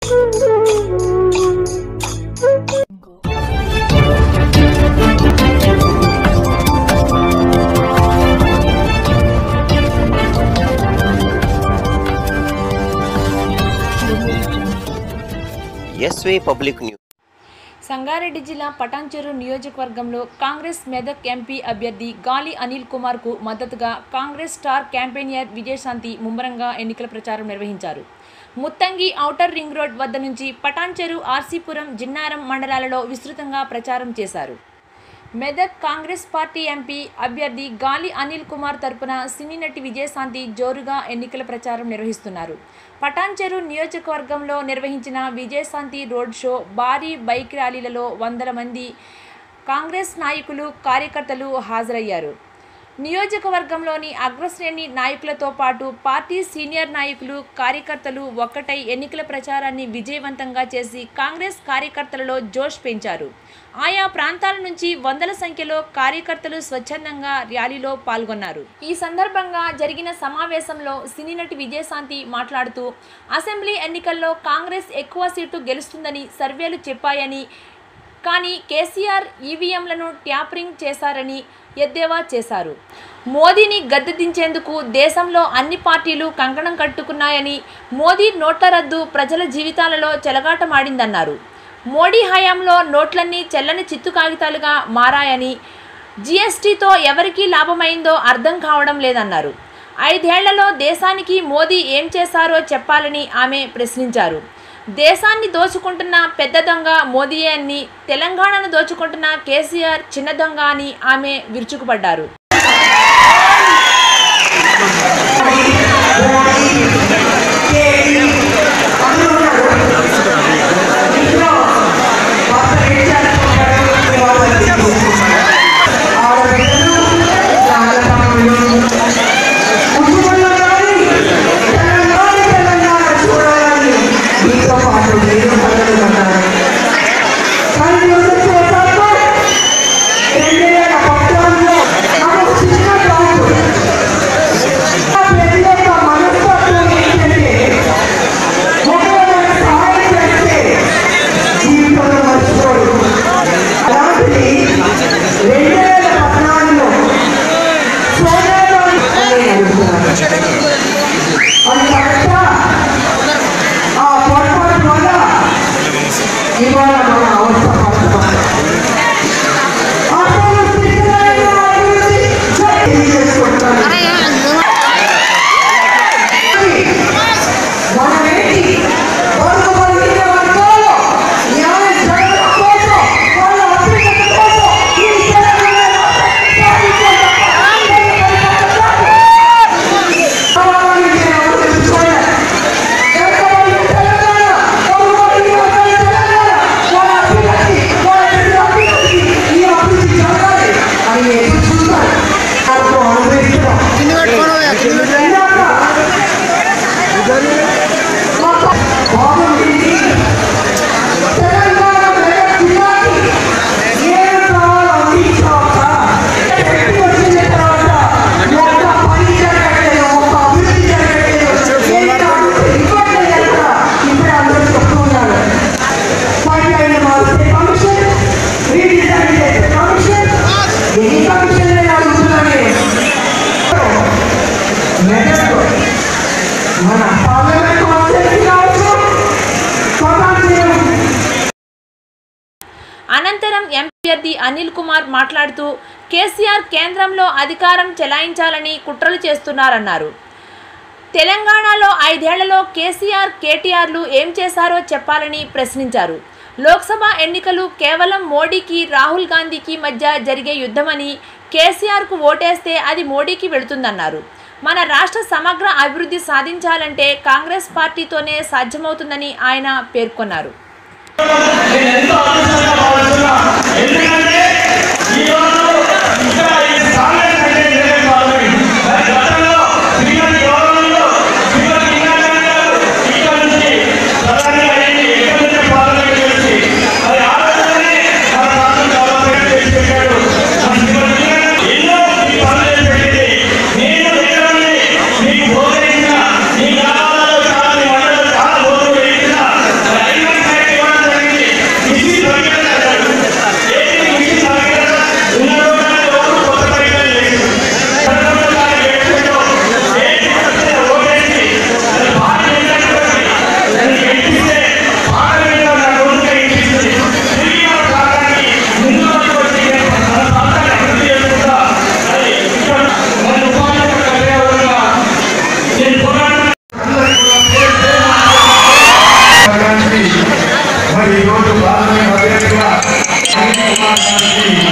ఎస్వే public news Sangareddy జిల్లా పటాన్చెరు నియోజకవర్గంలో Congress Medak MP అభ్యర్థి గాలి అనిల్ కుమార్కు మద్దతుగా కాంగ్రెస్ స్టార్ క్యాంపెయినర్ విజయశాంతి ముమ్మరంగా ఎన్నికల ప్రచారం నిర్వహించారు ముత్తంగి ఔటర్ రింగ్ రోడ్ వద్ద నుంచి పటాన్చెరు ఆర్సీపురం జిన్నారం మండలాలలో విస్తృతంగా ప్రచారం చేశారు మెదక్ కాంగ్రెస్ పార్టీ ఎంపీ అభ్యర్థి గాలి అనిల్ కుమార్ తరపున సినీ నటి విజయశాంతి జోరుగా ఎన్నికల ప్రచారం నిర్వహిస్తున్నారు పటాన్చెరు నియోజకవర్గంలో నిర్వహించిన విజయశాంతి రోడ్ షో భారీ బైక్ ర్యాలీలలో వందల మంది కాంగ్రెస్ నాయకులు కార్యకర్తలు హాజరయ్యారు నియోజకవర్గంలోని అగ్రశ్రేణి నాయకులతో పాటు పార్టీ సీనియర్ నాయకులు కార్యకర్తలు ఒక్కటై ఎన్నికల ప్రచారాన్ని విజయవంతంగా చేసి కాంగ్రెస్ కార్యకర్తలలో జోష్ పెంచారు ఆయా ప్రాంతాల నుంచి వందల సంఖ్యలో కార్యకర్తలు స్వచ్ఛందంగా ర్యాలీలో పాల్గొన్నారు ఈ సందర్భంగా జరిగిన సమావేశంలో సినీ నటి విజయశాంతి మాట్లాడుతూ అసెంబ్లీ ఎన్నికల్లో కాంగ్రెస్ ఎక్కువ సీటు గెలుస్తుందని సర్వేలు చెప్పాయని కానీ కేసీఆర్ ఈవీఎంలను ట్యాపరింగ్ చేశారని ఎద్దేవా చేశారు మోదీని గద్దె దించేందుకు దేశంలో అన్ని పార్టీలు కంకణం కట్టుకున్నాయని మోదీ నోట్ల రద్దు ప్రజల జీవితాలలో చెలగాటమాడిందన్నారు మోడీ హయాంలో నోట్లన్నీ చెల్లని చిత్తు కాగితాలుగా మారాయని జీఎస్టీతో ఎవరికి లాభమైందో అర్థం కావడం లేదన్నారు ఐదేళ్లలో దేశానికి మోదీ ఏం చేశారో చెప్పాలని ఆమె ప్రశ్నించారు దేశాన్ని దోచుకుంటున్న పెద్ద దొంగ మోదీయే అని తెలంగాణను దోచుకుంటున్న కేసీఆర్ చిన్న దొంగ అని ఆమె విరుచుకుపడ్డారు ఇవాళ మన అవస్థ పడుతున్నాం అసలు స్థితిగతుల అభివృద్ధి చేసుకుంటున్నాం మనమేంటి బడుగు బలహీన వర్గాలు న్యాయం జరగడం కోసం వాళ్ళ అభ్యున్నతి కోసం ఈ తెలంగాణ రాష్ట్రాన్ని సాధించాలి. కావాలని నేను ఆలోచించుకోలే. వెనుకబడిన తెలంగాణ, బడుగుబడిన వర్గాల తెలంగాణ, వాళ్ళ అభ్యున్నతి, వాళ్ళ బిడ్డల అభ్యున్నతి, ఈ అభివృద్ధి జరగాలి అని ఎదురు చూస్తారు. నాకు అనుభవిస్తున్నాం. ఇందాక బాగుంది తెలంగాణ మెదక్ జిల్లాకి ఏం కావాలో అందించాక శక్తి వచ్చిన తర్వాత ఒక్క పని జరగట్లేదు ఒక్క అభివృద్ధి జరగట్లేదు ఏ కాదు ఇబ్బంది ఎక్కడ ఇప్పుడు అందరూ చెప్తూ ఉన్నారు పైన మారితే కమిషన్ రీడిజైన్ చేసే కమిషన్ ఎన్ని కమిషన్ అడుగుతున్నానే మెదక్ మన పార్లమెంట్ కాన్స్టిట్యూన్సీ కావచ్చు కొనాలి అనంతరం ఎంపీ అనిల్ కుమార్ మాట్లాడుతూ కేసీఆర్ కేంద్రంలో అధికారం చెలాయించాలని కుట్రలు చేస్తున్నారన్నారు తెలంగాణలో ఐదేళ్లలో కేసీఆర్ కేటీఆర్లు ఏం చేశారో చెప్పాలని ప్రశ్నించారు లోక్సభ ఎన్నికలు కేవలం మోడీకి రాహుల్ గాంధీకి మధ్య జరిగే యుద్ధమని కేసీఆర్కు ఓటేస్తే అది మోడీకి వెళుతుందన్నారు మన రాష్ట్ర సమగ్ర అభివృద్ధి సాధించాలంటే కాంగ్రెస్ పార్టీతోనే సాధ్యమవుతుందని ఆయన పేర్కొన్నారు నేను ఎంతో అదృష్టంగా భావిస్తున్నా ఎందుకంటే ఈ రోజు ఇక్కడ ఈ కాంగ్రెస్ అంటే జగన్ గవర్నమెంట్ మరి గతంలో శ్రీమతి గవర్నమెంట్లో శ్రీమతి ఇందిరాగాంధీ గారు ఇక్కడ నుంచి ప్రధాని అయ్యింది ఇక్కడ నుంచి పార్లమెంట్ చేసి మరి ఆ రోజునే మన రాష్ట్రం గవర్నమెంట్ చేసి పెట్టాడు మరి శ్రీమతి ఇందిరాగాంధీ ఎన్నో ఈ పనులు చేసి పెట్టింది నేను దగ్గర ఉండి మీకు బోధించిన మీ గ్రామాలలో చాలా మీ మండలంలో చాలా బోధనలు వేయించిన మరి ఈ రోజు పార్లమెంట్ అభ్యర్థిగా అనిల్ కుమార్ గారికి